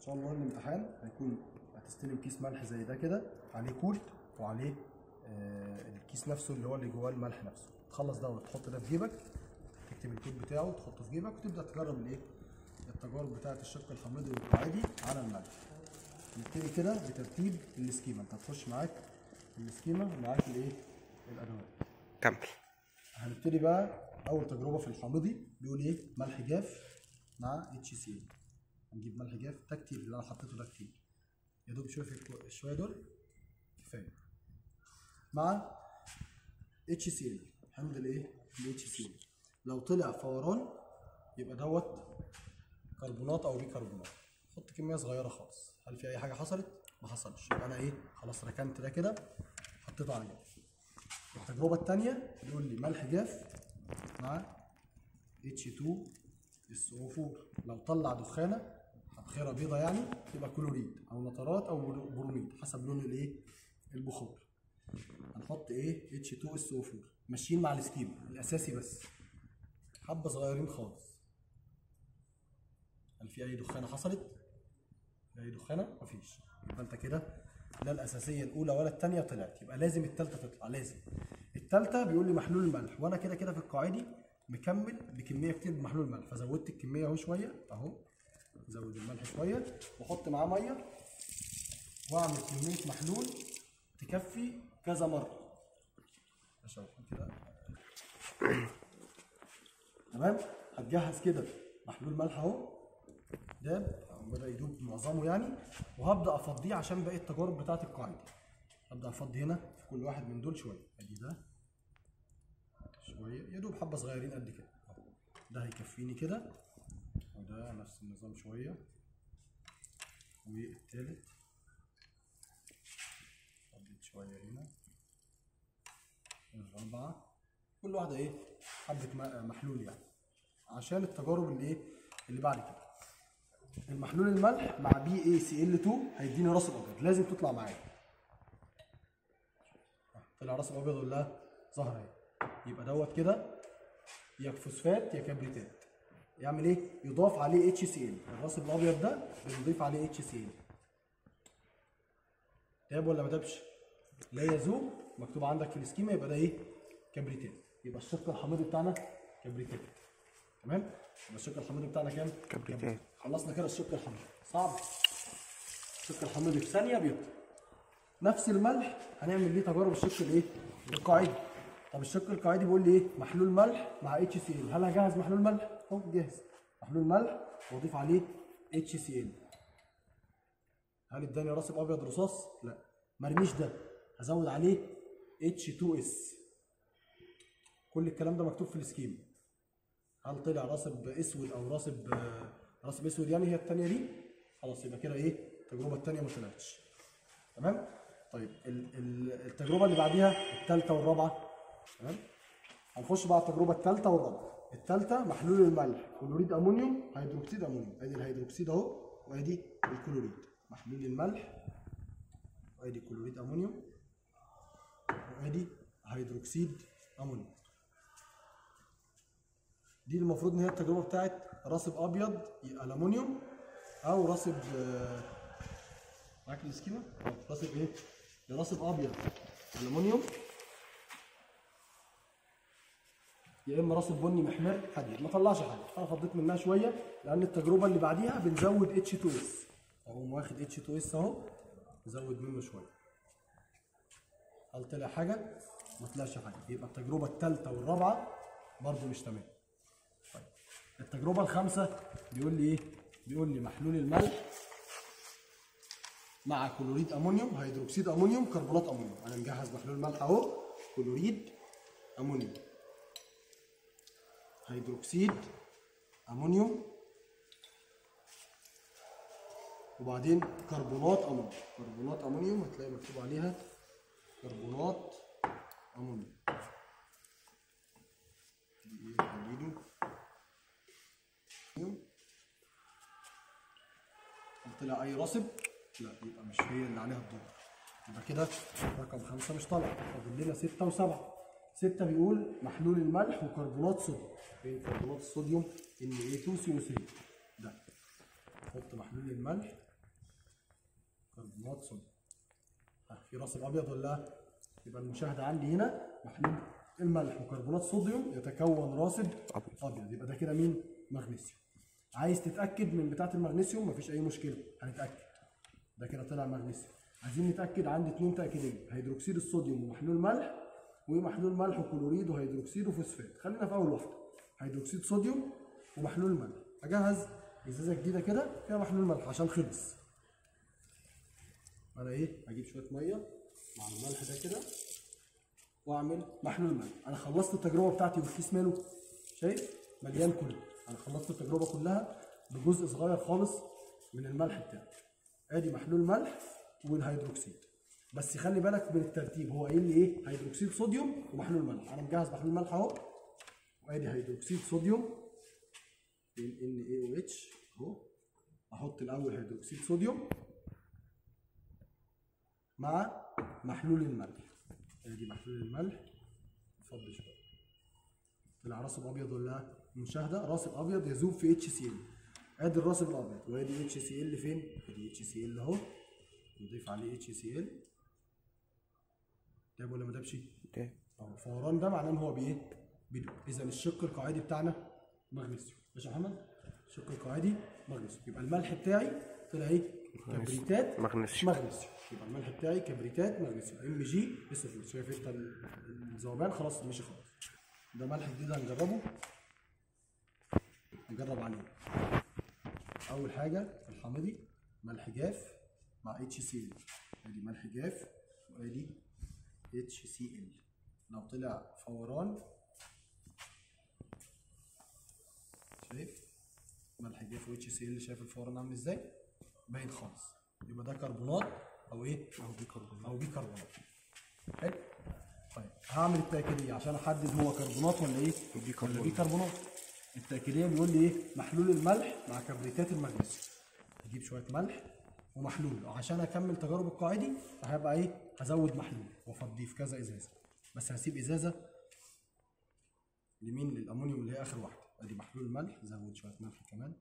شاء الله الامتحان هيكون هتستلم كيس ملح زي ده كده عليه كود وعليه آه الكيس نفسه اللي هو اللي جواه الملح نفسه تخلص ده وتحط ده في جيبك تكتب الكود بتاعه وتحطه في جيبك وتبدا تجرب الايه التجارب بتاعه الشق الحميدي والقاعدي على الملح نبتدي كده بترتيب السكيما انت هتخش معاك السكيما ومعاك الايه الادوات كمل هنبتدي بقى اول تجربه في الحامضي بيقول ايه ملح جاف مع اتش سي ال هنجيب ملح جاف ده كتير اللي انا حطيته ده كتير يا دوب شويه في شويه دول كفايه مع اتش سي ال حمض الايه الاتش سي ال لو طلع فوران يبقى دوت كربونات او بيكربونات حط كميه صغيره خالص هل في اي حاجه حصلت ما حصلش يبقى انا ايه خلاص ركنت ده كده حطيته على جنب التجربة التانية بيقول لي ملح جاف مع H2SO4 لو طلع دخانة أبخرة بيضة يعني يبقى كلوريد أو نترات أو برو- بروميد حسب لون الإيه البخار هنحط إيه H2SO4 ماشيين مع السكيم الأساسي بس حبة صغيرين خالص هل في أي دخانة حصلت؟ في أي دخانة؟ مفيش يبقى أنت كده لا الاساسيه الاولى ولا الثانيه طلعت يبقى لازم الثالثه تطلع لازم الثالثه بيقول لي محلول الملح وانا كده كده في القاعدي مكمل بكميه كتير بمحلول الملح فزودت الكميه اهو شويه اهو زود الملح شويه واحط معاه ميه واعمل كميه محلول تكفي كذا مره اشوف كده تمام هتجهز كده محلول ملح اهو داب او بدا يدوب معظمه يعني وهبدا افضيه عشان باقي التجارب بتاعه القاعده هبدا افضي هنا في كل واحد من دول شويه ادي ده شويه يا دوب حبه صغيرين قد كده أهو. ده هيكفيني كده وده نفس النظام شويه والتالت فضيت شويه هنا الرابعه كل واحده ايه حبه م- محلول يعني عشان التجارب اللي ايه اللي بعد كده المحلول الملح مع بي اي سي ال 2 هيديني راس الابيض لازم تطلع معايا طلع راس الابيض ولا ظهر اهي يبقى دوت كده يا فوسفات يا كبريتات يعمل ايه يضاف عليه اتش سي ال الراس الابيض ده بنضيف عليه اتش سي ال داب ولا ما دابش لا يذوب مكتوب عندك في السكيما يبقى ده ايه كبريتات يبقى الشق الحميدي بتاعنا كبريتات تمام يبقى الشق الحميدي بتاعنا كام كبريتات. خلصنا كده الشق الحميدي صعب الشق الحميدي في ثانيه بيطلع نفس الملح هنعمل ليه تجارب الشق الايه القاعدي طب الشق القاعدي بيقول لي ايه محلول ملح مع اتش سي ال هل هجهز محلول ملح اهو جاهز محلول ملح واضيف عليه اتش سي ال هل اداني راسب ابيض رصاص لا مرميش ده هزود عليه اتش 2 اس كل الكلام ده مكتوب في السكيما هل طلع راسب اسود او راسب آه، راسب اسود يعني هي الثانيه دي خلاص يبقى كده ايه التجربه الثانيه ما طلعتش تمام طيب ال- ال- التجربه اللي بعديها الثالثه والرابعه تمام هنخش بقى على التجربه الثالثه والرابعه الثالثه محلول الملح كلوريد امونيوم هيدروكسيد امونيوم ادي الهيدروكسيد اهو وادي الكلوريد محلول الملح وادي كلوريد امونيوم وادي هيدروكسيد امونيوم دي المفروض ان هي التجربه بتاعت راسب ابيض الومنيوم او راسب آه، معاك السكيما أه، راسب ايه يا راسب ابيض الومنيوم يا اما راسب بني محمر حديد ما طلعش حاجه انا فضيت منها شويه لان التجربه اللي بعديها بنزود اتش 2 اس اقوم واخد اتش 2 اس اهو نزود منه شويه هل طلع حاجه ما طلعش حاجه يبقى التجربه الثالثه والرابعه برضو مش تمام طيب التجربه الخامسه بيقول لي ايه بيقول لي محلول الملح مع كلوريد امونيوم هيدروكسيد امونيوم كربونات امونيوم انا مجهز محلول ملح اهو كلوريد امونيوم هيدروكسيد امونيوم وبعدين كربونات امونيوم كربونات امونيوم هتلاقي مكتوب عليها كربونات امونيوم دي ايه حديده أمونيوم. هل طلع اي راسب لا يبقى مش هي اللي عليها الدور يبقى كده رقم خمسة مش طالع فاضل لنا ستة وسبعة ستة بيقول محلول الملح وكربونات صوديوم فين كربونات الصوديوم ان اي 2 سي 3 ده نحط محلول الملح كربونات صوديوم ها، في راسب ابيض ولا لا؟ يبقى المشاهده عندي هنا محلول الملح وكربونات صوديوم يتكون راسب ابيض يبقى ده كده مين؟ مغنيسيوم عايز تتاكد من بتاعه المغنيسيوم مفيش اي مشكله هنتاكد ده كده طلع مغنيسيوم عايزين نتاكد عندي اتنين تاكيدين هيدروكسيد الصوديوم ومحلول ملح ومحلول ملح وكلوريد وهيدروكسيد وفوسفات خلينا في اول واحده هيدروكسيد صوديوم ومحلول ملح اجهز ازازه جديده كده فيها محلول ملح عشان خلص انا ايه اجيب شويه ميه مع الملح ده كده واعمل محلول ملح انا خلصت التجربه بتاعتي والكيس ماله شايف مليان كله انا خلصت التجربه كلها بجزء صغير خالص من الملح بتاعي ادي محلول ملح والهيدروكسيد بس خلي بالك من الترتيب هو قايل لي ايه هيدروكسيد صوديوم ومحلول ملح انا مجهز محلول ملح اهو وادي هيدروكسيد صوديوم ال ان اي او اتش اهو احط الاول هيدروكسيد صوديوم مع محلول الملح ادي محلول الملح اتفضل شويه طلع راسب ابيض ولا لا؟ المشاهده راسب ابيض يذوب في اتش سي ال ادي الراسب الابيض وادي اتش سي ال فين؟ ادي اتش سي ال اهو نضيف عليه اتش سي ال داب ولا ما دابش؟ ده اهو الفوران ده معناه ان هو بايه؟ بيدوب اذا الشق القاعدي بتاعنا مغنيسيوم ماشي يا محمد؟ الشق القاعدي مغنيسيوم يبقى الملح بتاعي طلع ايه؟ كبريتات مغنيسيوم. مغنيسيوم يبقى الملح بتاعي كبريتات مغنيسيوم ام جي اس اف شايف انت ال- الذوبان خلاص مشي خلاص ده ملح جديد هنجربه نجرب عليه اول حاجه الحامضي ملح جاف مع اتش سي ال ادي ملح جاف وادي اتش سي ال لو طلع فوران شايف ملح جاف و اتش سي ال شايف الفوران عامل ازاي باين خالص يبقى ده كربونات او ايه او بيكربونات او بيكربونات حلو طيب هعمل التاكيديه عشان احدد هو كربونات ولا ايه بيكربونات. ولا بيكربونات التاكيديه بيقول لي ايه محلول الملح مع كبريتات المغنيسيوم اجيب شويه ملح ومحلول عشان اكمل تجارب القاعدي هيبقى ايه هزود محلول وافضيه في كذا ازازه بس هسيب ازازه لمين للامونيوم اللي هي اخر واحده ادي محلول ملح زود شويه ملح كمان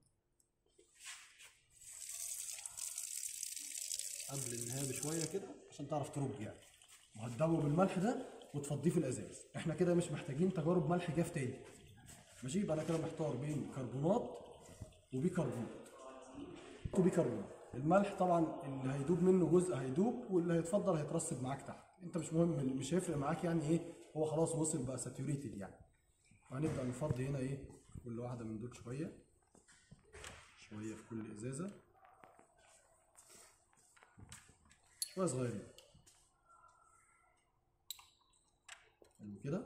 قبل النهايه بشويه كده عشان تعرف ترج يعني وهتدوب الملح ده وتفضيه في الازاز احنا كده مش محتاجين تجارب ملح جاف تاني ماشي يبقى انا كده محتار بين كربونات وبيكربونات وبيكربونات الملح طبعا اللي هيدوب منه جزء هيدوب واللي هيتفضل هيترسب معاك تحت انت مش مهم مش هيفرق معاك يعني ايه هو خلاص وصل بقى ساتوريتد يعني وهنبدا نفضي هنا ايه كل واحده من دول شويه شويه في كل ازازه شويه صغيرين حلو كده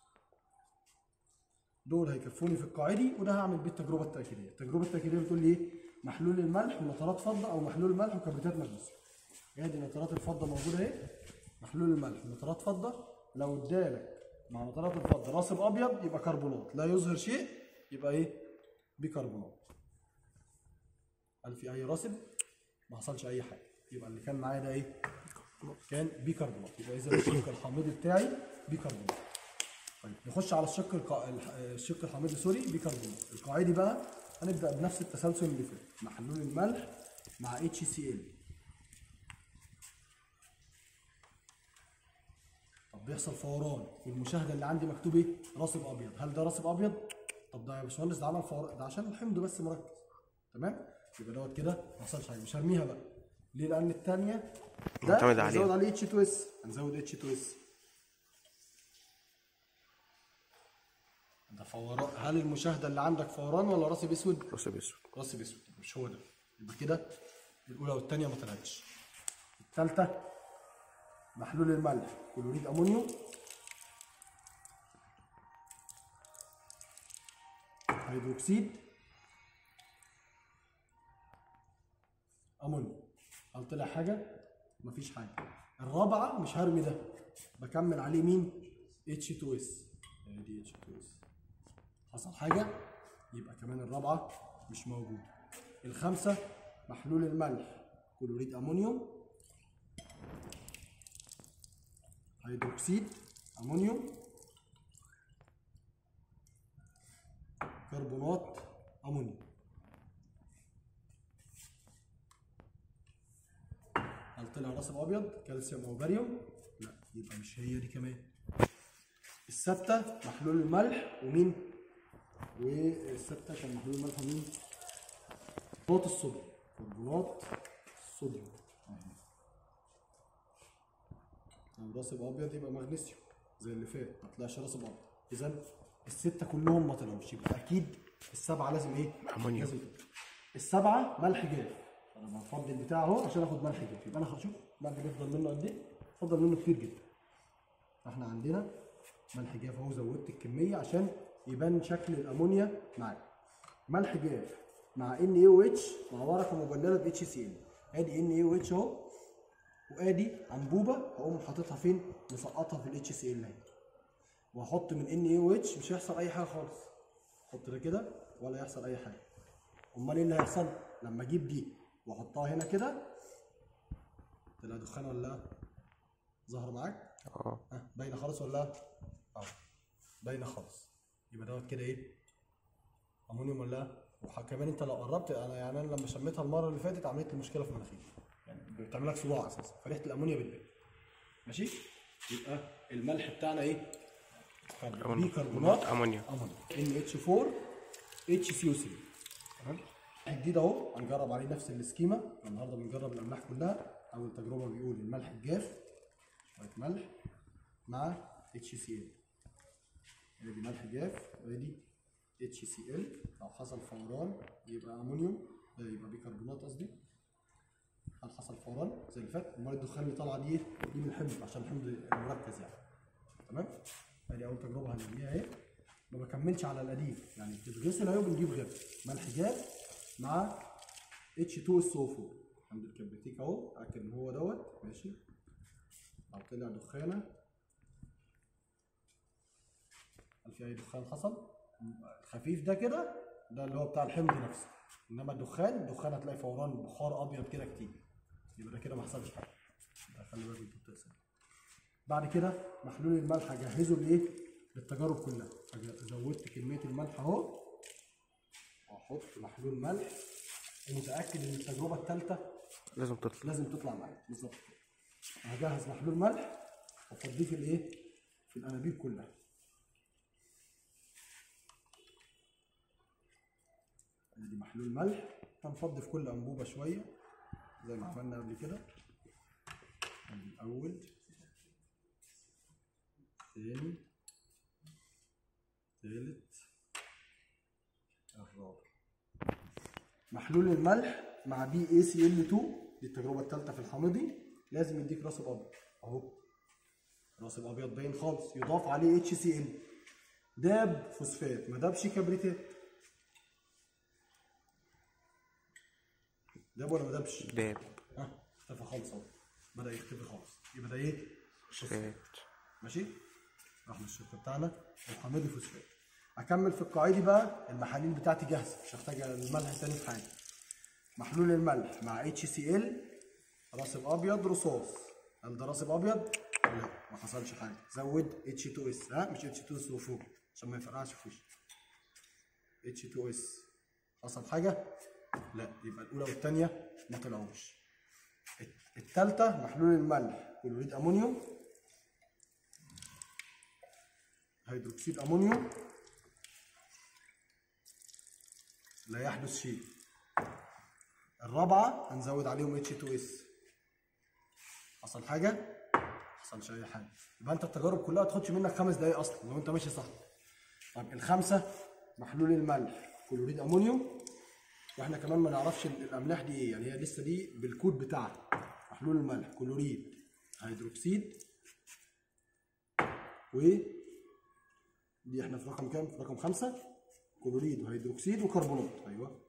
دول هيكفوني في القاعدي وده هعمل بيه التجربه التاكيديه التجربه التاكيديه بتقول لي ايه محلول الملح ونترات فضه او محلول الملح وكبريتات مغنيسيوم ادي نترات الفضه موجوده اهي محلول الملح ونترات فضه لو ادالك مع نترات الفضه راسب ابيض يبقى كربونات لا يظهر شيء يبقى ايه بيكربونات هل في اي راسب ما حصلش اي حاجه يبقى اللي كان معايا ده ايه كان بيكربونات يبقى اذا الشق الحامضي بتاعي بيكربونات طيب نخش على الشق القا... الح- الشق الحامضي سوري بيكربونات القاعدي بقى هنبدا بنفس التسلسل اللي فات محلول الملح مع اتش سي ال طب بيحصل فوران والمشاهده اللي عندي مكتوب ايه راسب ابيض هل ده راسب ابيض طب ده يا باشمهندس ده عمل فوران ده عشان الحمض بس مركز تمام يبقى دوت كده ما حصلش حاجه مش هرميها بقى ليه لان الثانيه ده معتمد عليه. هنزود عليه اتش 2 اس هنزود اتش 2 اس ده فوران هل المشاهده اللي عندك فوران ولا راسب اسود راسب اسود راسب اسود مش هو ده يبقى كده الاولى والثانيه ما طلعتش الثالثه محلول الملح كلوريد امونيوم هيدروكسيد امونيوم هل طلع حاجه مفيش حاجه الرابعه مش هرمي ده بكمل عليه مين H2S دي H2S حصل حاجه يبقى كمان الرابعه مش موجوده الخامسه محلول الملح كلوريد امونيوم هيدروكسيد امونيوم كربونات امونيوم طلع راسب ابيض كالسيوم او باريوم لا يبقى مش هي دي كمان الستة محلول الملح ومين والستة كان محلول الملح ومين كربونات الصوديوم كربونات الصوديوم لو راسب ابيض يبقى مغنيسيوم زي اللي فات ما طلعش راسب ابيض اذا الستة كلهم ما طلعوش يبقى اكيد السبعة لازم ايه؟ أمونيوم. لازم تطلع. السبعة ملح جاف انا بفضل البتاع اهو عشان اخد ملح جاف يبقى انا هشوف ملح جاف يفضل منه قد ايه؟ يفضل منه كتير جدا فاحنا عندنا ملح جاف اهو زودت الكميه عشان يبان شكل الامونيا معاك ملح جاف مع ان اي او اتش مع ورقه مبلله ب اتش سي ال ادي ان اي او اتش اهو وادي انبوبه هقوم حاططها فين مسقطها في الاتش سي ال اهي واحط من ان اي او اتش مش هيحصل اي حاجه خالص احط ده كده ولا يحصل اي حاجه امال ايه اللي هيحصل لما اجيب دي واحطها هنا كده طلع دخان ولا لا ظهر معاك اه ها باينه خالص ولا لا؟ اه باينه خالص يبقى دوت كده ايه امونيوم ولا لا؟ وكمان انت لو قربت انا يعني انا لما شميتها المره اللي فاتت عملت لي مشكله في مناخيري يعني بتعمل لك صداع اساسا فريحه الامونيا بتبان ماشي يبقى الملح بتاعنا ايه أمونيوم. بيكربونات أمونيوم. امونيوم ان اتش 4 اتش سي او 3 تمام جديد اهو هنجرب عليه نفس السكيما النهارده بنجرب الاملاح كلها اول تجربه بيقول الملح الجاف شويه ملح مع اتش سي ال ادي ملح جاف وادي اتش سي ال لو حصل فوران يبقى امونيوم آه، يبقى بيكربونات قصدي هل حصل فوران زي اللي فات امال الدخان اللي طالعه دي ايه؟ دي من الحمض عشان الحمض المركز يعني تمام ادي اول تجربه هنعملها اهي ما بكملش على القديم يعني بتتغسل اهي وبنجيب غيرها ملح جاف مع اتش 2 اس او 4 عند الكبريتيك اهو اتاكد ان هو دوت ماشي لو طلع دخانه هل في اي دخان حصل الخفيف ده كده ده اللي هو بتاع الحمض نفسه انما الدخان الدخان هتلاقي فوران بخار ابيض كده كتير يبقى ده كده ما حصلش حاجه يبقى خلي بالك انت بتغسل بعد كده محلول الملح هجهزه لايه للتجارب كلها أج- زودت كميه الملح اهو واحط محلول ملح ومتاكد ان التجربه الثالثه لازم تطلع لازم تطلع معايا بالظبط كده هجهز محلول ملح وافضيه في الايه في الانابيب كلها ادي محلول ملح هنفضي في كل انبوبه شويه زي ما عملنا قبل كده ادي الاول تاني تالت الرابع محلول الملح مع بي اي سي ال 2 دي التجربه الثالثه في الحامضي لازم يديك راسب ابيض اهو راسب ابيض باين خالص يضاف عليه اتش سي ال داب فوسفات ما دابش كبريتات داب ولا ما دابش؟ داب ها اختفى خالص اهو بدا يختفي خالص يبقى ده ايه؟ فوسفات ماشي رحنا الشركه بتاعنا الحامضي فوسفات اكمل في القاعدي بقى المحاليل بتاعتي جاهزه مش هحتاج الملح تاني في حاجه محلول الملح مع اتش سي ال راسب ابيض رصاص هل ده راسب ابيض؟ لا ما حصلش حاجه زود اتش 2 اس ها مش اتش 2 اس وفوق عشان ما يفرقعش في وشي اتش 2 اس حصل حاجه؟ لا يبقى الاولى والثانيه ما طلعوش الثالثه محلول الملح كلوريد امونيوم هيدروكسيد امونيوم لا يحدث شيء الرابعه هنزود عليهم اتش 2 اس حصل حاجه ما حصلش اي حاجه يبقى انت التجارب كلها تاخدش منك خمس دقايق اصلا لو انت ماشي صح طب الخامسه محلول الملح كلوريد امونيوم واحنا كمان ما نعرفش ال- الاملاح دي ايه يعني هي لسه دي بالكود بتاعها محلول الملح كلوريد هيدروكسيد و دي احنا في رقم كام؟ في رقم خمسة كلوريد وهيدروكسيد وكربونات ايوه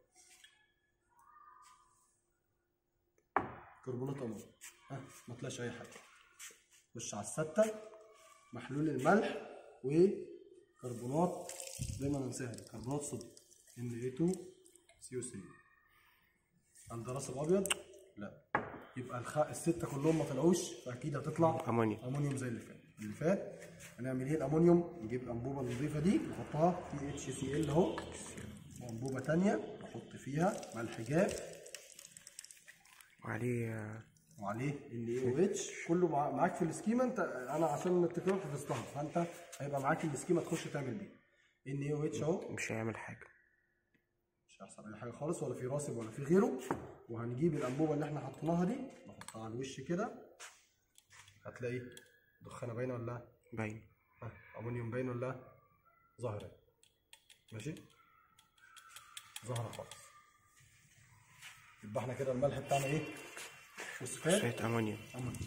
كربونات امونيوم ها ما طلعش اي حاجه خش على الستة محلول الملح وكربونات دايما انساها دي، كربونات صوديوم Na2 CO3 هل ده راسب ابيض؟ لا يبقى الخ... الستة كلهم ما طلعوش فاكيد هتطلع أمونيوم. امونيوم زي اللي فات اللي فات هنعمل ايه الامونيوم نجيب الانبوبه النظيفه دي نحطها في اتش سي ال اهو وانبوبه تانية نحط فيها ملح جاف وعليه آه، وعليه ال اي او اتش كله مع- معاك في السكيما انت انا عشان التكرار حفظتها فانت هيبقى معاك السكيما تخش تعمل بيه ان اي او اتش اهو مش هيعمل حاجة مش هيحصل اي حاجه خالص ولا في راسب ولا في غيره وهنجيب الانبوبه اللي احنا حطيناها دي نحطها على الوش كده هتلاقي دخانه باينه ولا لا؟ باين ها، امونيوم باين ولا لا؟ ظاهره ماشي ظاهره خالص يبقى احنا كده الملح بتاعنا ايه فوسفات شوية أمونيوم امونيوم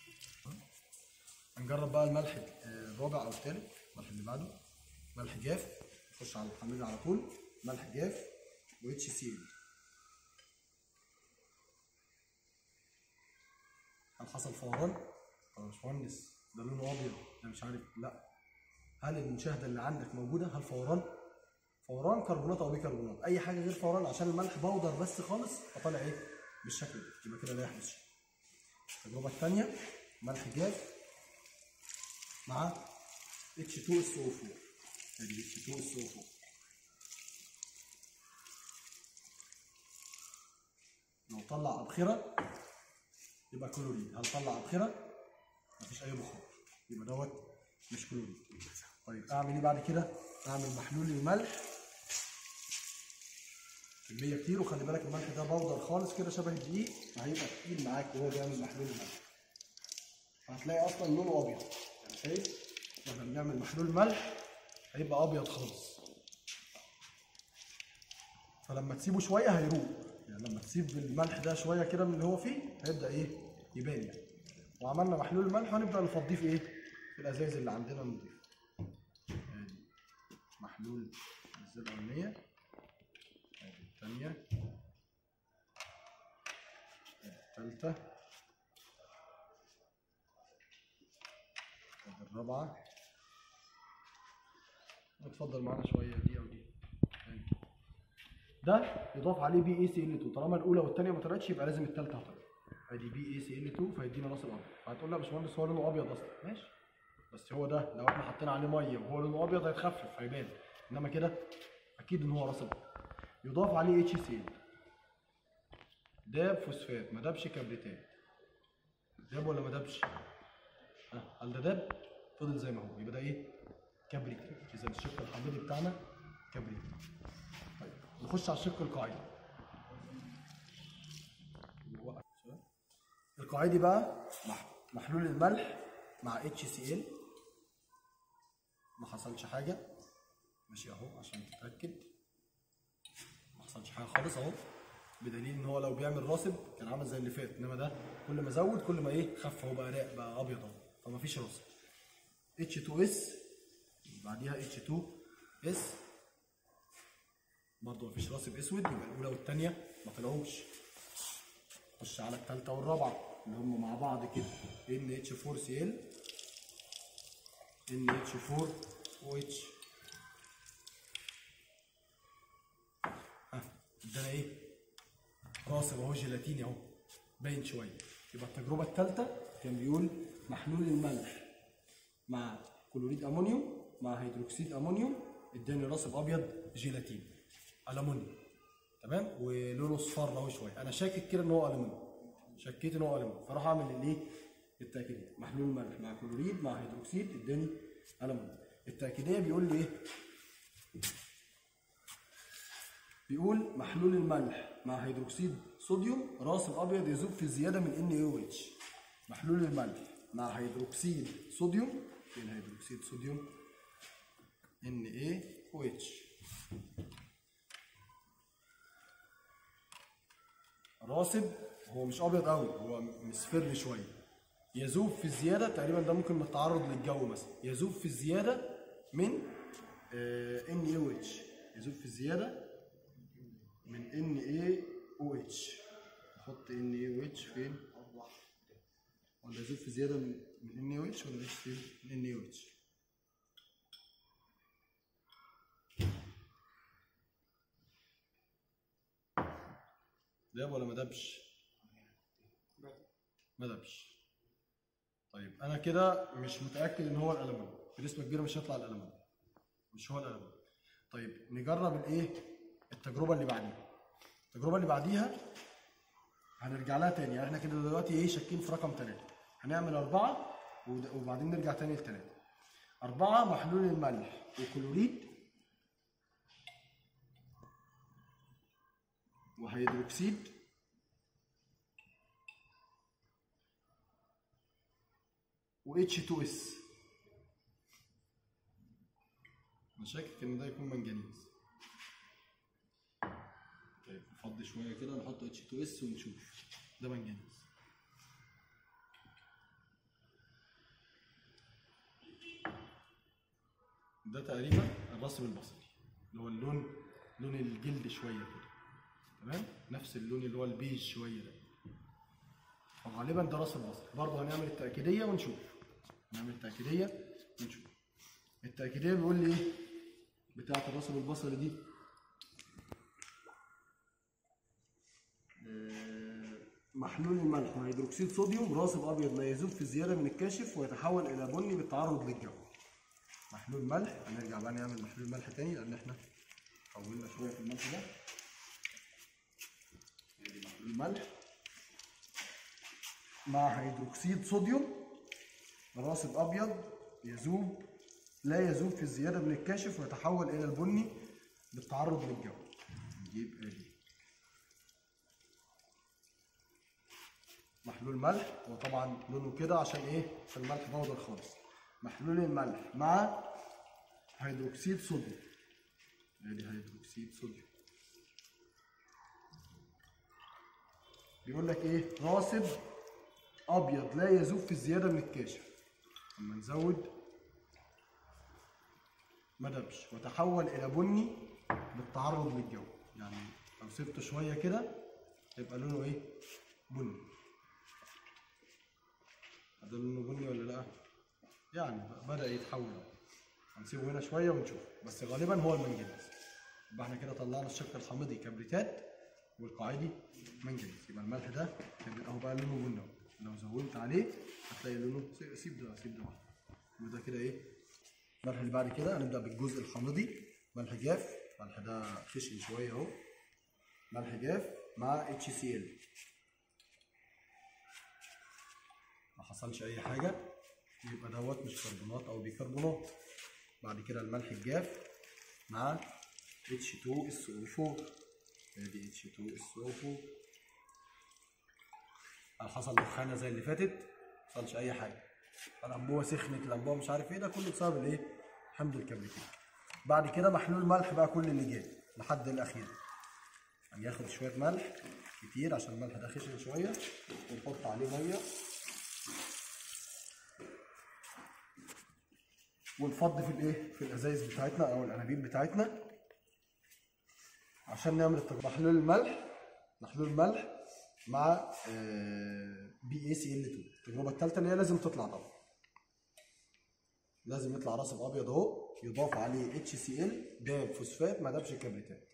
هنجرب بقى الملح آه، الرابع او الثالث الملح اللي بعده ملح جاف نخش على الحميد على طول ملح جاف و اتش سي ال هل حصل فوران؟ طب يا باشمهندس ده لونه ابيض ده مش عارف لا هل المشاهده اللي عندك موجوده؟ هل فوران؟ فوران كربونات او بيكربونات اي حاجه غير فوران عشان الملح بودر بس خالص فطالع ايه؟ بالشكل ده يبقى كده لا يحدث شيء التجربه الثانيه ملح جاف مع H2SO4 ادي H2SO4 لو طلع أبخرة يبقى كلوريد هل طلع أبخرة؟ مفيش أي بخار يبقى دوت مش كلوريد طيب أعمل إيه بعد كده؟ أعمل محلول الملح كمية كتير وخلي بالك الملح ده بودر خالص كده شبه الدقيق فهيبقى تقيل معاك وهو بيعمل محلول الملح هتلاقي اصلا لونه ابيض يعني شايف لما بنعمل محلول ملح هيبقى ابيض خالص فلما تسيبه شويه هيروق يعني لما تسيب الملح ده شويه كده من اللي هو فيه هيبدا ايه يبان يعني وعملنا محلول الملح هنبدا نفضيه في ايه في الازايز اللي عندنا نضيف ادي محلول الزبده الاولانيه ادي الثانيه ادي الثالثه ادي الرابعة اتفضل معانا شوية دي أو دي تاني. ده يضاف عليه بي اي سي ال 2 طالما الأولى والثانية ما طلعتش يبقى لازم الثالثة هتطلع ادي بي اي سي ال 2 فيدينا راس الأبيض فهتقول لي يا باشمهندس هو لونه أبيض أصلا ماشي بس هو ده لو احنا حطينا عليه مية وهو لونه أبيض هيتخفف هيبان إنما كده أكيد إن هو راس الأبيض يضاف عليه اتش سي ال داب فوسفات ما دابش كبريتات داب ولا ما دابش؟ ها، هل ده داب؟ فضل زي ما هو يبقى ده ايه؟ كبريت اذا الشق الحامضي بتاعنا كبريت طيب نخش على الشق القاعدي نوقف شوية. القاعدي بقى مح- محلول الملح مع اتش سي ال ما حصلش حاجه ماشي اهو عشان تتاكد ما حصلش حاجه خالص اهو بدليل ان هو لو بيعمل راسب كان عامل زي اللي فات انما ده كل ما زود كل ما ايه خف هو بقى راق بقى ابيض اهو فما فيش راسب H2S بعديها H2S برضه مفيش راسب اسود يبقى الاولى والثانيه ما طلعوش خش على الثالثه والرابعه اللي هم مع بعض كده NH4Cl NH4OH ها ادانا ايه؟ راسب اهو جيلاتيني اهو باين شويه يبقى التجربه الثالثه كان بيقول محلول الملح مع كلوريد امونيوم مع هيدروكسيد امونيوم اداني راسب ابيض جيلاتين المونيوم تمام ولونه اصفر اهو شويه انا شاكك كده ان هو المونيوم شكيت ان هو المونيوم فراح اعمل الايه التاكيديه محلول الملح مع كلوريد مع هيدروكسيد اداني المونيوم التاكيديه بيقول لي ايه بيقول محلول الملح مع هيدروكسيد صوديوم راسب ابيض يذوب في زياده من ان او اتش محلول الملح مع هيدروكسيد صوديوم فين هيدروكسيد صوديوم ان اي او اتش راسب هو مش ابيض قوي هو مصفر شويه يذوب في الزياده تقريبا ده ممكن من التعرض للجو مثلا يذوب في الزياده من ان اي او اتش يذوب في الزياده من ان اي او اتش نحط ان اي او اتش فين ولا يذوب في زياده من من ان اي او اتش ولا اتش فين من ان اي او اتش داب ولا ما دابش ما دابش طيب انا كده مش متاكد ان هو الالمون بنسبه كبيره مش هيطلع الالمون مش هو الالمون طيب نجرب الايه التجربه اللي بعديها التجربه اللي بعديها هنرجع لها تاني يعني احنا كده دلوقتي ايه شاكين في رقم ثلاثة هنعمل أربعة ود- وبعدين نرجع تاني لثلاثة أربعة محلول الملح وكلوريد وهيدروكسيد و H2S انا شاكك ان ده يكون منجنيز طيب نفضي شويه كده نحط H2S ونشوف ده منجنيز ده تقريبا الرسم البصري اللي هو اللون لون الجلد شويه كده تمام نفس اللون اللي هو البيج شويه ده فغالبا ده راس البصري برضه هنعمل التأكيدية ونشوف هنعمل التأكيدية ونشوف التأكيدية بيقول لي ايه بتاعة الرسم البصري دي آه، محلول الملح مع هيدروكسيد صوديوم راسب ابيض لا يذوب في زياده من الكاشف ويتحول الى بني بالتعرض للجو محلول ملح هنرجع بقى نعمل محلول ملح تاني لان احنا حولنا شويه في الملح ده ادي محلول ملح مع هيدروكسيد صوديوم راسب ابيض يذوب لا يذوب في الزياده من الكاشف ويتحول الى البني بالتعرض للجو نجيب ادي محلول ملح وطبعا لونه كده عشان ايه عشان الملح بودر خالص محلول الملح مع هيدروكسيد صوديوم ادي هيدروكسيد صوديوم بيقول لك ايه راسب ابيض لا يذوب في الزياده من الكاشف اما نزود ما دبش وتحول الى بني بالتعرض للجو يعني لو سبته شويه كده يبقى لونه ايه بني ده لونه بني ولا لا يعني بدا يتحول أهو. هنسيبه هنا شويه ونشوف بس غالبا هو المنجنيز يبقى احنا كده طلعنا الشق الحامضي كبريتات والقاعدي منجنيز يبقى الملح ده كان اهو بقى لونه بني أهو. لو زودت عليه هتلاقي لونه سي- سيب ده سيب ده واحد يبقى ده كده ايه الملح اللي بعد كده هنبدا بالجزء الحامضي ملح جاف الملح ده خشن شويه اهو ملح جاف مع اتش سي ال ما حصلش اي حاجه يبقى دوت مش كربونات او بيكربونات بعد كده الملح الجاف مع H2SO4 ادي H2SO4 هل حصل دخانه زي اللي فاتت ما حصلش اي حاجه الانبوبه سخنت الانبوبه مش عارف ايه ده كله بسبب الايه حمض الكبريتيك بعد كده محلول ملح بقى كل اللي جاي لحد الاخير هناخد شويه ملح كتير عشان الملح ده خشن شويه ونحط عليه ميه ونفضي في الايه في الازايز بتاعتنا او الانابيب بتاعتنا عشان نعمل التجربه محلول الملح محلول الملح مع بي اي سي ال 2 التجربه الثالثه اللي هي لازم تطلع طبعا لازم يطلع راسب ابيض اهو يضاف عليه اتش سي ال داب فوسفات ما دابش كبريتات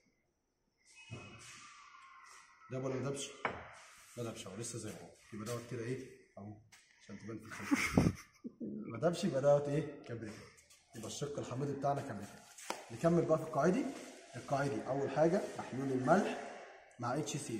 داب ولا ما دابش؟ ما دابش اهو لسه زي ما هو يبقى دوت كده ايه اهو عشان تبان في الخلفيه ما دامش يبقى دوت ايه كبريتات يبقى الشق الحامضي بتاعنا كبريتات نكمل بقى في القاعدي القاعدي اول حاجه محلول الملح مع اتش سي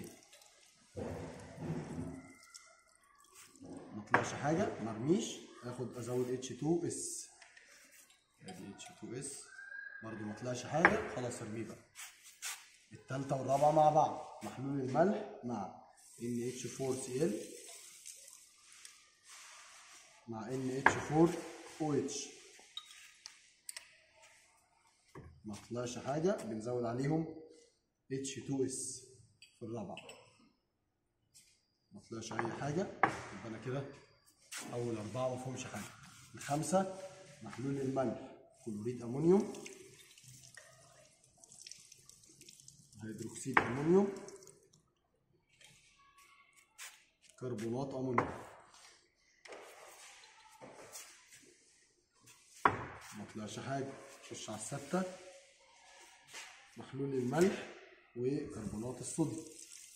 ما طلعش حاجه مرميش اخد ازود اتش 2 اس ادي اتش 2 اس برضه ما طلعش حاجه خلاص ارميه بقى التالتة والرابعة مع بعض محلول الملح مع NH4Cl مع NH4OH ما طلعش حاجة بنزود عليهم H2S في الرابعة ما طلعش أي حاجة يبقى أنا كده أول أربعة ما فيهمش حاجة الخمسة محلول الملح كلوريد أمونيوم هيدروكسيد أمونيوم كربونات أمونيوم ما طلعش حاجة خش على الستة محلول الملح وكربونات الصوديوم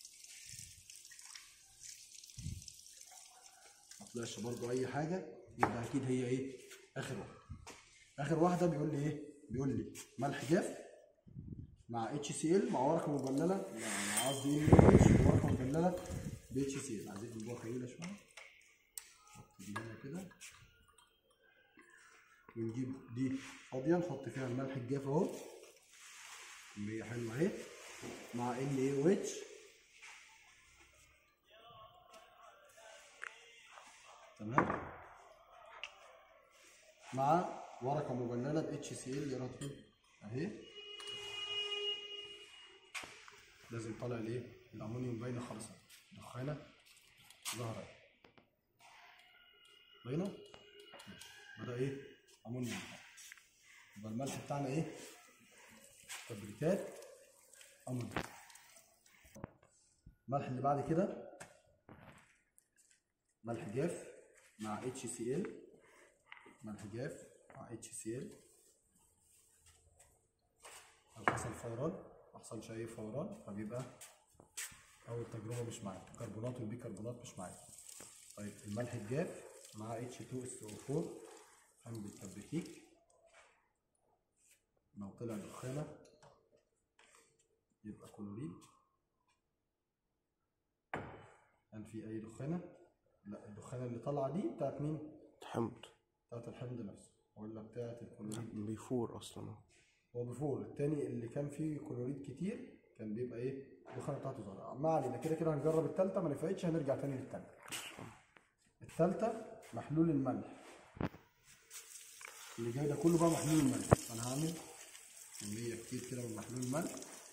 ما طلعش برضو أي حاجة يبقى أكيد هي إيه آخر واحدة آخر واحدة بيقول لي إيه بيقول لي ملح جاف مع اتش سي ال مع ورقه مبلله مع قصدي اتش ورقه مبلله بي اتش سي ال عايزين نجيبوها خيولة شوية نحط دي هنا كده ونجيب دي فاضية نحط فيها الملح الجاف اهو كمية حلوة اهي مع ال اي او اتش تمام مع ورقة مبللة ب اتش سي ال يا فين اهي لازم طالع الايه الامونيوم باينه خالص أهي. دخانه ظهر اهي باينه ماشي بدا ايه امونيوم يبقى الملح بتاعنا ايه كبريتات امونيوم الملح اللي بعد كده ملح جاف مع اتش سي ال ملح جاف مع اتش سي ال لو حصل فوران ما حصلش اي فوران فبيبقى اول تجربه مش معايا كربونات والبيكربونات مش معايا طيب الملح الجاف مع اتش 2 اس او 4 حمض التبريتيك لو طلع دخانه يبقى كلوريد هل في اي دخانه لا الدخانه اللي طالعه دي بتاعت مين حمض بتاعت الحمض نفسه ولا بتاعت الكلوريد بيفور اصلا هو بيفور التاني اللي كان فيه كلوريد كتير كان بيبقى ايه الدخانه بتاعته صغيره ما علينا كده كده هنجرب التالتة ما نفعتش هنرجع تاني للتانية التالتة محلول الملح اللي جاي ده كله بقى محلول الملح انا هعمل كمية كتير كده من محلول الملح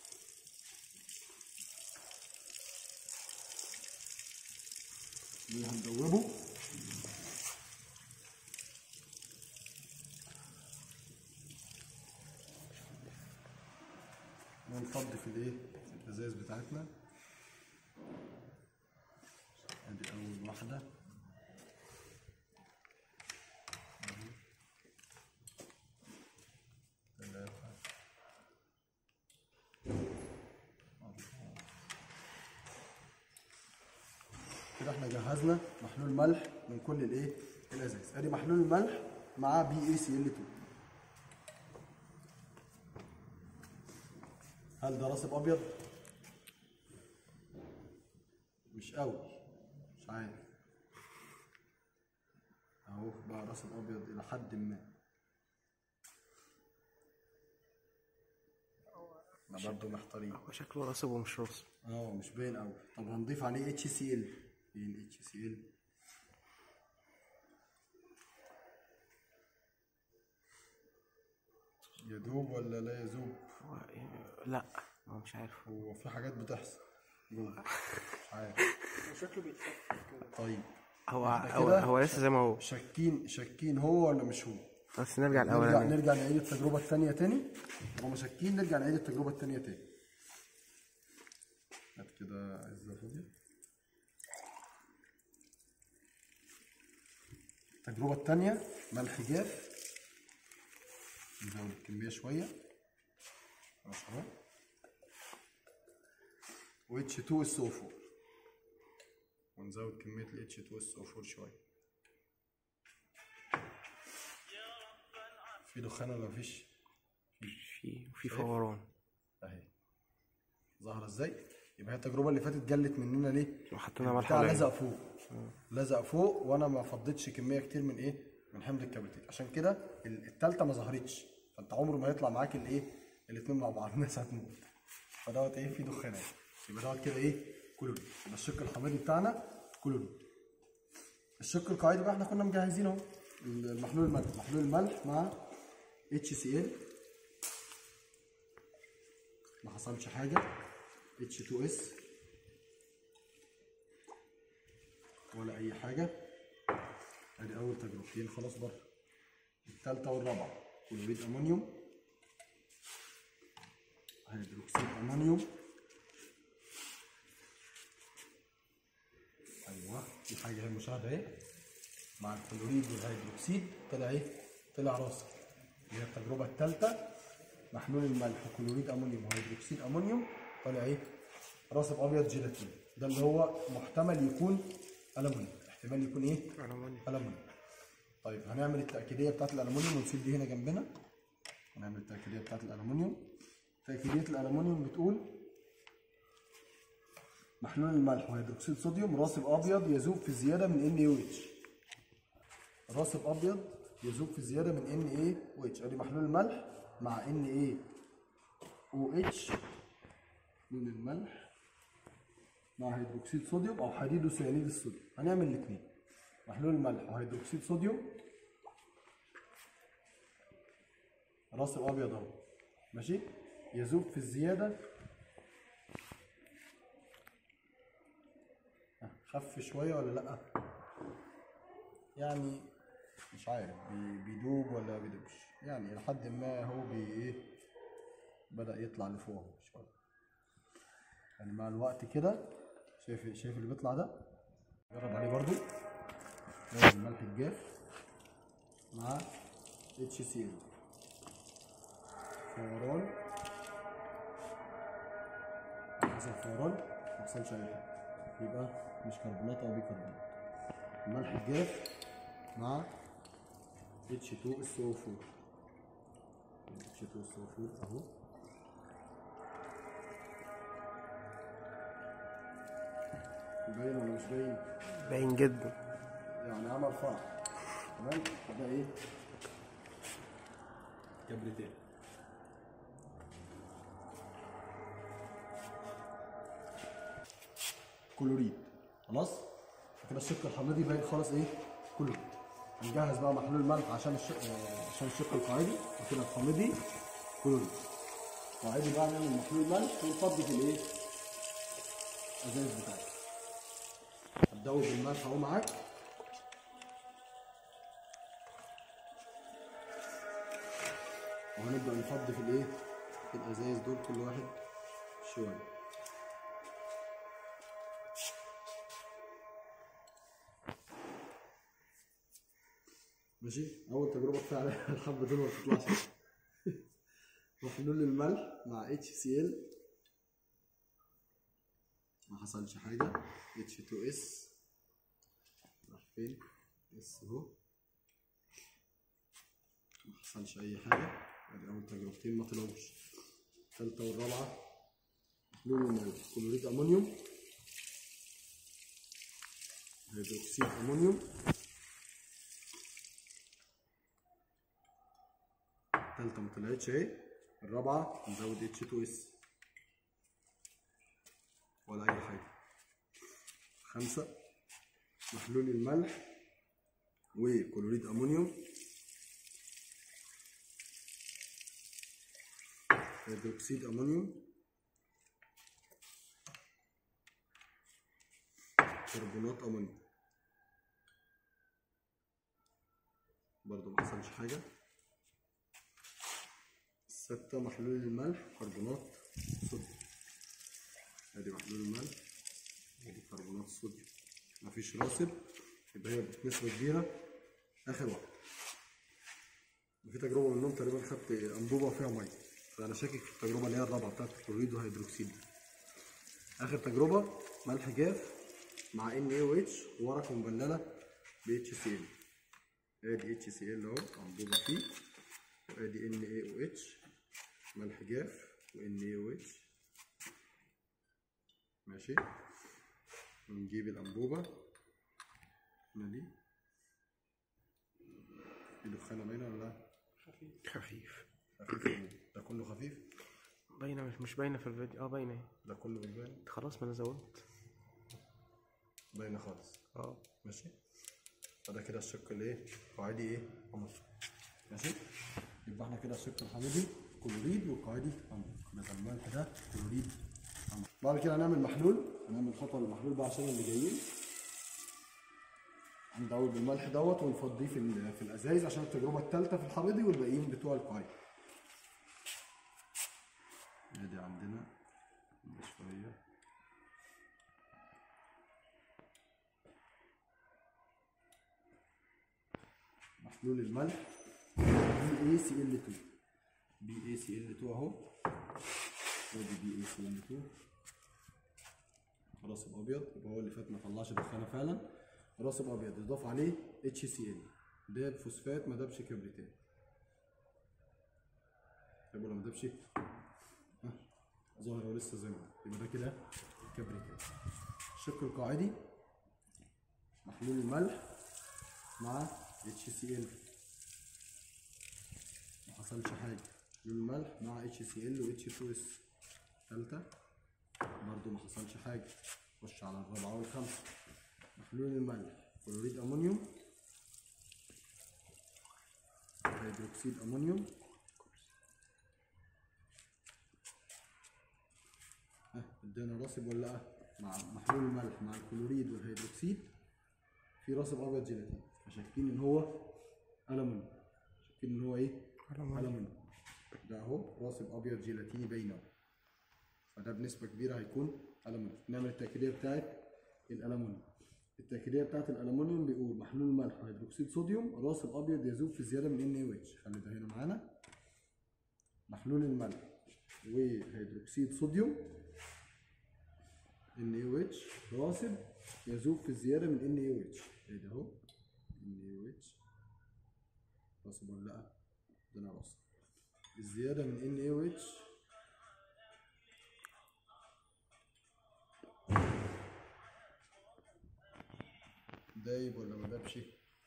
اللي هندوبه ونفضي في الايه الازاز بتاعتنا ادي اول واحده ثلاثة كده احنا جهزنا محلول ملح من كل الايه الازاز ادي محلول الملح مع بي اي سي ال 2 هل ده راسب ابيض مش قوي مش عارف اهو بقى راسب ابيض الى حد ما احنا برضه محتارين هو شكله راسب ومش راسب اه مش باين قوي طب هنضيف عليه اتش سي ال فين اتش سي ال يدوب ولا لا يذوب هو إيه- لا هو مش عارف هو في حاجات بتحصل جوه مش عارف شكله بيتخفف كده هو هو, كده هو لسه زي ما هو شاكين شاكين هو ولا مش هو بس نرجع نرجع الاولاني نرجع نعيد التجربه الثانيه تاني هما شاكين نرجع نعيد التجربه الثانيه تاني هات كده عزه فاضيه التجربه الثانيه ملح جاف نزود الكميه شويه خلاص اهو و اتش 2 اس او 4 ونزود كميه ال اتش 2 اس او 4 شويه في دخان ولا مفيش؟ في في فوران اهي ظاهره ازاي؟ يبقى هي التجربه اللي فاتت جلت مننا ليه؟ وحطينا ملح بتاع قليل. لزق فوق لزق فوق وانا ما فضيتش كميه كتير من ايه؟ من حمض الكبريتيك عشان كده ال- التالتة ما ظهرتش فانت عمره ما يطلع معاك الايه؟ الاتنين مع بعض الناس هتموت فدوت ايه في دخان اهي يبقى دوت كده ايه؟ كلوريد يبقى الشق الحميدي بتاعنا كلوريد الشق القاعدي بقى احنا كنا مجهزينه اهو المحلول الملح محلول الملح مع اتش سي ال ما حصلش حاجه اتش 2 اس ولا اي حاجه ادي اول تجربتين خلاص بره الثالثه والرابعه كلوريد امونيوم هيدروكسيد امونيوم ايوه دي حاجه هي المشاهده اهي مع الكلوريد والهيدروكسيد طلع ايه؟ طلع راسب اللي هي التجربه الثالثه محلول الملح كلوريد امونيوم وهيدروكسيد امونيوم طلع ايه؟ راسب ابيض جيلاتين ده اللي هو محتمل يكون الومنيوم احتمال يكون ايه؟ ألمونيوم. الومنيوم طيب هنعمل التاكيديه بتاعت الالومنيوم ونسيب دي هنا جنبنا هنعمل التاكيديه بتاعت الالومنيوم تاكيديه الالومنيوم بتقول محلول الملح وهيدروكسيد صوديوم راسب ابيض يذوب في زياده من ان او اتش راسب ابيض يذوب في زياده من ان اي او اتش ادي محلول الملح مع ان اي او اتش لون الملح مع هيدروكسيد صوديوم او حديد وسيانيد الصوديوم هنعمل الاثنين محلول الملح وهيدروكسيد صوديوم راسب ابيض اهو ماشي يذوب في الزياده خف شويه ولا لا يعني مش عارف بي- بيدوب ولا ما بيدوبش يعني لحد ما هو بي ايه بدا يطلع لفوق اهو شويه يعني مع الوقت كده شايف شايف اللي بيطلع ده جرب عليه برضو ده الملح الجاف مع اتش سي ال فوران حصل فوران ما حصلش اي حاجه يبقى مش كربونات او بيكربونات الملح الجاف مع H2SO4 H2SO4 اهو باين ولا مش باين؟ باين جدا يعني عمل فرع تمام ده ايه؟ كبريتين كلوريد خلاص كده الشق الحمضي باين خالص ايه كلوريد هنجهز بقى محلول الملح عشان الشق آه، عشان الشق القاعدي وكده الحمضي كلوريد قاعدي بقى نعمل محلول ملح ونفضي في الايه الازايز بتاعتي هتدوب الملح اهو معاك وهنبدأ نفضي في الايه في الازايز دول كل واحد شوية ماشي اول تجربة فعلا الحبة دول ما بتطلعش محلول الملح مع اتش سي ال ما حصلش حاجة H2S راح فين اس اهو ما حصلش اي حاجه ادي اول تجربتين ما طلعوش الثالثه والرابعه محلول الملح كلوريد امونيوم هيدروكسيد امونيوم الثالثه ما طلعتش اهي الرابعه نزود اتش 2 اس ولا اي حاجه خمسه محلول الملح وكلوريد امونيوم هيدروكسيد امونيوم كربونات امونيوم برضو ما حصلش حاجه ستة محلول الملح كربونات صوديوم ادي محلول الملح ادي كربونات الصوديوم مفيش راسب يبقى هي بنسبة كبيرة آخر واحد وفي تجربة منهم تقريبا خدت أنبوبة فيها مية فأنا شاكك في التجربة اللي هي الرابعة بتاعت الكلوريد وهيدروكسيد دي. آخر تجربة ملح جاف مع ان اي او اتش ورقة مبللة ب اتش سي ال ادي اتش سي ال اهو أنبوبة فيه وادي ان اي او اتش ملح جاف وان اي او اتش ماشي ونجيب الأنبوبة هنا دي في دخانة باينة ولا لا؟ خفيف خفيف ولا إيه؟ ده كله خفيف باينه مش مش باينه في الفيديو اه باينه اهي. ده كله مش باين خلاص ما انا زودت باينة خالص اه ماشي فده كده الشق الايه قاعدي ايه حمض ماشي يبقى احنا كده الشق الحمضي كلوريد والقاعدي حمض كده الملح ده كلوريد حمض بعد كده هنعمل محلول هنعمل خطوه للمحلول بقى عشان اللي جايين هندور بالملح دوت ونفضيه في ال- في الازايز عشان التجربه الثالثه في الحمضي والباقيين بتوع القاعدي ادي عندنا شويه محلول الملح بي اي سي ال 2 بي اي سي ال 2 اهو ادي بي اي سي ال 2 راسب ابيض يبقى هو اللي فات ما طلعش دخانه فعلا راسب ابيض يضاف عليه اتش سي ال ده الفوسفات ما دابش كبريتين طيب ولا ما دابش ها ظاهر هو لسه زي ما هو. يبقى ده كده كبريتين الشق القاعدي محلول الملح مع HCl ما حصلش حاجة محلول الملح مع HCl و H2S تالتة برضو ما حصلش حاجة خش على الرابعة والخامسة محلول الملح كلوريد أمونيوم هيدروكسيد أمونيوم ها ادانا راسب ولا لا مع محلول الملح مع الكلوريد والهيدروكسيد في راسب ابيض جيلاتين فشاكين ان هو ألمون شاكين ان هو ايه ألمون ده اهو راسب ابيض جيلاتيني باينه فده بنسبه كبيره هيكون ألمون نعمل التأكيدية بتاعت الألمونيوم التأكيدية بتاعت الألمونيوم بيقول محلول ملح وهيدروكسيد صوديوم راسب أبيض يذوب في زيادة من NaOH خلي ده هنا معانا محلول الملح وهيدروكسيد صوديوم NaOH راسب يذوب في الزيادة من NaOH ايه ده اهو NaOH راسب ولا لأ؟ ده أنا راسب الزيادة من NaOH دايب ولا ما دابش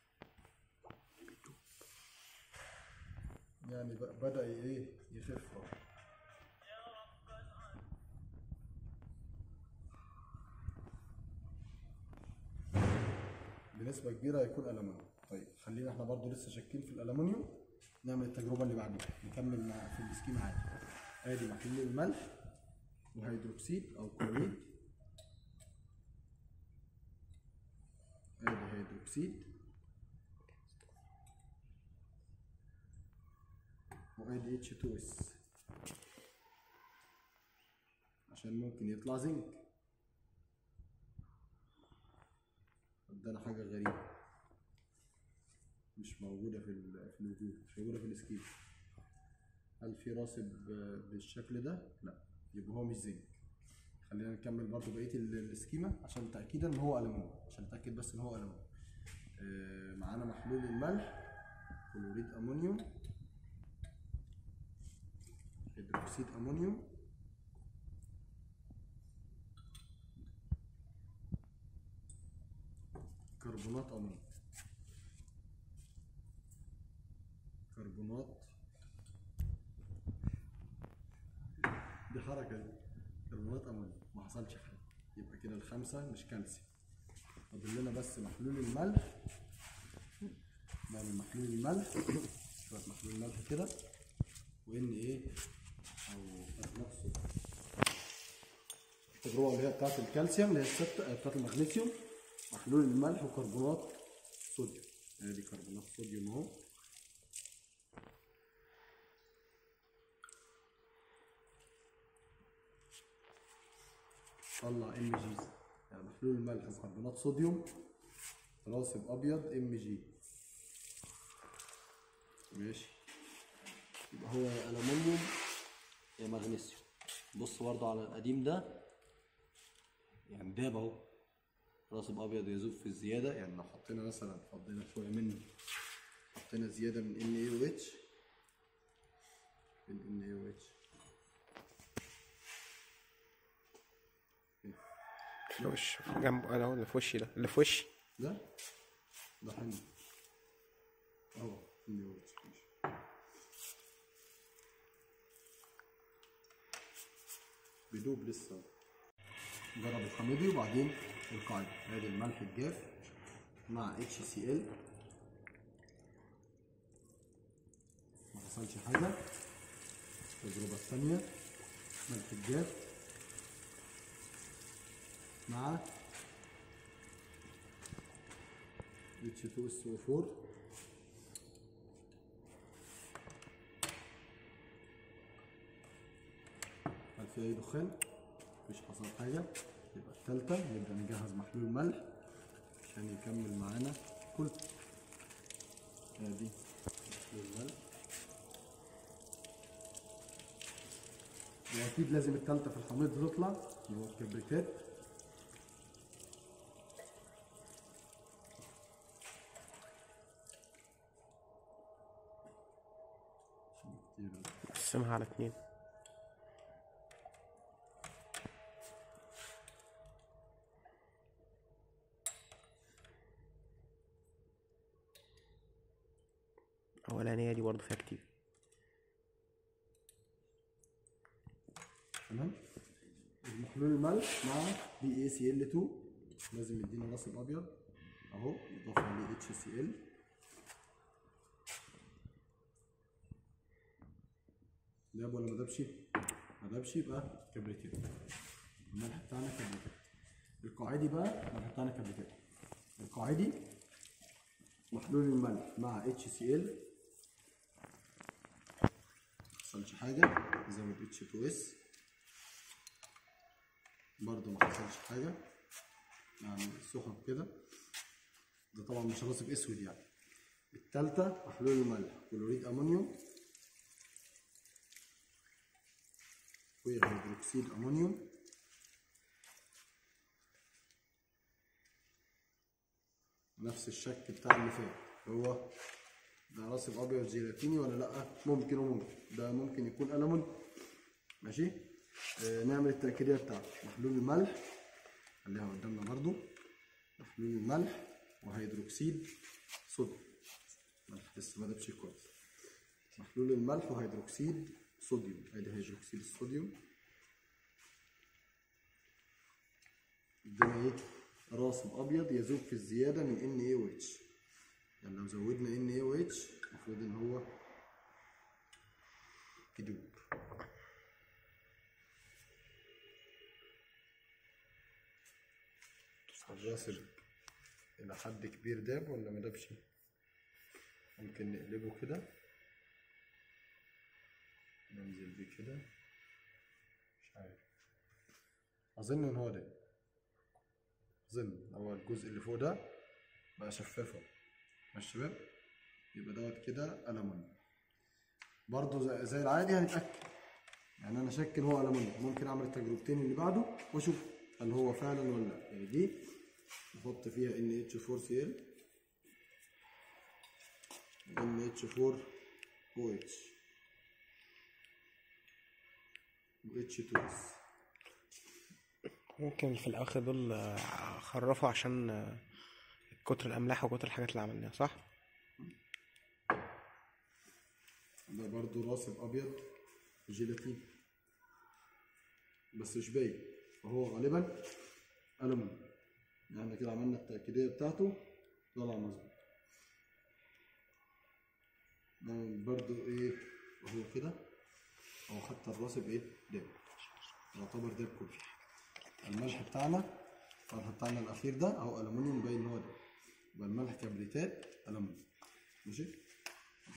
يعني ب- بدأ ايه يخف أهو. بنسبة كبيرة هيكون ألمونيوم طيب خلينا احنا برضو لسه شاكين في الألمونيوم نعمل التجربة اللي بعديها نكمل مع في السكيما عادي ادي محلول الملح وهيدروكسيد أو كلوريد ادي هيدروكسيد وادي H2S عشان ممكن يطلع زنك عندنا حاجة غريبة مش موجودة في ال- في الوجود مش موجودة في السكيم هل في راسب آه، بالشكل ده؟ لا يبقى هو مش زنك خلينا نكمل برضو بقية ال- السكيمة عشان تأكيدا ان هو ألمون عشان نتأكد بس ان هو ألمون آه، معانا محلول الملح كلوريد أمونيوم هيدروكسيد أمونيوم كربونات أمونيوم كربونات دي حركة دي كربونات أمونيوم ما حصلش حاجة يبقى كده الخمسة مش كالسيوم فاضل لنا بس محلول الملح نعمل محلول الملح شوية محلول الملح كده وإن إيه أو نفسه التجربة اللي هي بتاعت الكالسيوم اللي هي الستة بتاعت المغنيسيوم محلول الملح وكربونات صوديوم ادي كربونات صوديوم اهو طلع ام جي يعني محلول الملح وكربونات صوديوم راسب ابيض ام جي ماشي يبقى هو يا ألمنيوم يا مغنيسيوم بص برضه على القديم ده يعني داب اهو راسب ابيض يذوب في الزياده يعني لو حطينا مثلا فضينا شويه منه حطينا زياده من ان اي او اتش من ان اي او اتش في وش في جنبه انا هو اللي في وشي ده اللي في وشي ده ده حلو اهو ان اي او اتش بيدوب لسه جرب الحميدي وبعدين القاعدة ادي الملح الجاف مع اتش سي ال ما حصلش حاجة التجربة الثانية ملح الجاف مع H2SO4 هل في أي دخان؟ مفيش حصل حاجة يبقى التالتة نبدأ نجهز محلول ملح عشان يكمل معانا كل ادي محلول ملح واكيد لازم التالتة في الحميض تطلع اللي هو الكبريتات كتير قسمها على اتنين الاولانيه دي برضه فيها كتير تمام محلول الملح مع بي اي سي ال 2 لازم يدينا راسب ابيض اهو اضافه ل اتش سي ال داب ولا ما دابش؟ ما دابش يبقى كبريتات الملح بتاعنا كبريتات القاعدي بقى الملح بتاعنا كبريتات القاعدي محلول الملح مع اتش سي ال محصلش حاجه نزود اتش 2 اس برضه ما حصلش حاجة يعني سحب كده ده طبعا مش راسب اسود يعني التالتة محلول الملح كلوريد امونيوم وهيدروكسيد امونيوم نفس الشك بتاع اللي فات هو ده راسب ابيض جيلاتيني ولا لا ممكن وممكن ده ممكن يكون ألمون ماشي آه نعمل التركيبيه بتاعته محلول الملح خليها قدامنا برضو محلول الملح وهيدروكسيد صوديوم ملح لسه ما دابش كويس محلول الملح وهيدروكسيد صوديوم ادي هيدروكسيد الصوديوم ادينا ايه راسب ابيض يذوب في الزياده من ان اي او اتش يعني لو زودنا ان اي او اتش المفروض ان هو يدوب الراسب إلى حد كبير داب ولا ما دابش؟ ممكن نقلبه كده ننزل بيه كده مش عارف أظن إن هو داب أظن هو الجزء اللي فوق ده بقى شفاف أهو ماشي شباب يبقى دوت كده ألمونيوم برضه زي, زي العادي هنتأكد يعني أنا شاك إن هو ألمونيوم ممكن أعمل التجربتين اللي بعده وأشوف هل هو فعلا ولا لا يعني دي نحط فيها ان اتش 4 سي ال ان اتش 4 او اتش و اتش 2 اس ممكن في الاخر دول آه، خرفوا عشان آه، كتر الاملاح وكتر الحاجات اللي عملناها صح ده برضو راسب ابيض جيلاتين بس مش باين فهو غالبا ألمون يعني كده عملنا التأكيدية بتاعته طلع مظبوط ده برضو ايه وهو كده هو حتى الراسب ايه داب يعتبر داب كله الملح بتاعنا الملح بتاعنا الأخير ده أهو ألمونيوم باين إن هو ده يبقى الملح كبريتات ألمونيوم ماشي